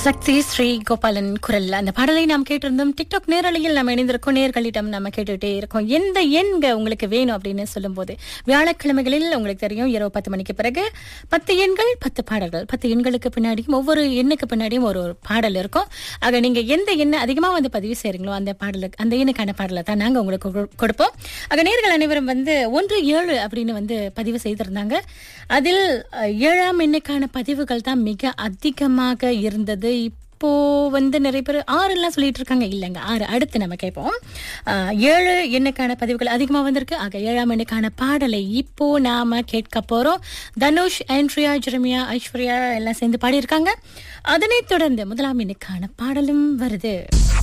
சக்தி ஸ்ரீ கோபாலன் குரல் அந்த பாடலை நாம் கேட்டிருந்தோம் டிக்டாக் நேரலையில் நம்ம இணைந்திருக்கோம் நேர்களிடம் நம்ம கேட்டுட்டே இருக்கோம் எந்த எண்க உங்களுக்கு வேணும் அப்படின்னு சொல்லும்போது வியாழக்கிழமைகளில் உங்களுக்கு தெரியும் இரவு பத்து மணிக்கு பிறகு பத்து எண்கள் பத்து பாடல்கள் பத்து எண்களுக்கு பின்னாடியும் ஒவ்வொரு எண்ணுக்கு பின்னாடியும் ஒரு ஒரு பாடல் இருக்கும் ஆக நீங்க எந்த எண்ணை அதிகமா வந்து பதிவு செய்றீங்களோ அந்த பாடலுக்கு அந்த எண்ணுக்கான பாடலை தான் நாங்க உங்களுக்கு கொடு- கொடுப்போம் ஆக நேர்கள் அனைவரும் வந்து ஒன்று ஏழு அப்படின்னு வந்து பதிவு செய்திருந்தாங்க அதில் அஹ், ஏழாம் எண்ணுக்கான பதிவுகள் தான் மிக அதிகமாக இருந்தது இப்போ வந்து நிறைய பேர் ஆறு எல்லாம் சொல்லிட்டு இருக்காங்க இல்லைங்க ஆறு அடுத்து நம்ம கேட்போம் அஹ், ஏழு எண்ணுக்கான பதிவுகள் அதிகமா வந்திருக்கு ஆக ஏழாம் எண்ணுக்கான பாடலை இப்போ நாம கேட்க போறோம் தனுஷ் ஆண்ட்ரியா ஜெரமியா ஐஸ்வர்யா எல்லாம் சேர்ந்து பாடியிருக்காங்க அதனைத் தொடர்ந்து முதலாம் எண்ணுக்கான பாடலும் வருது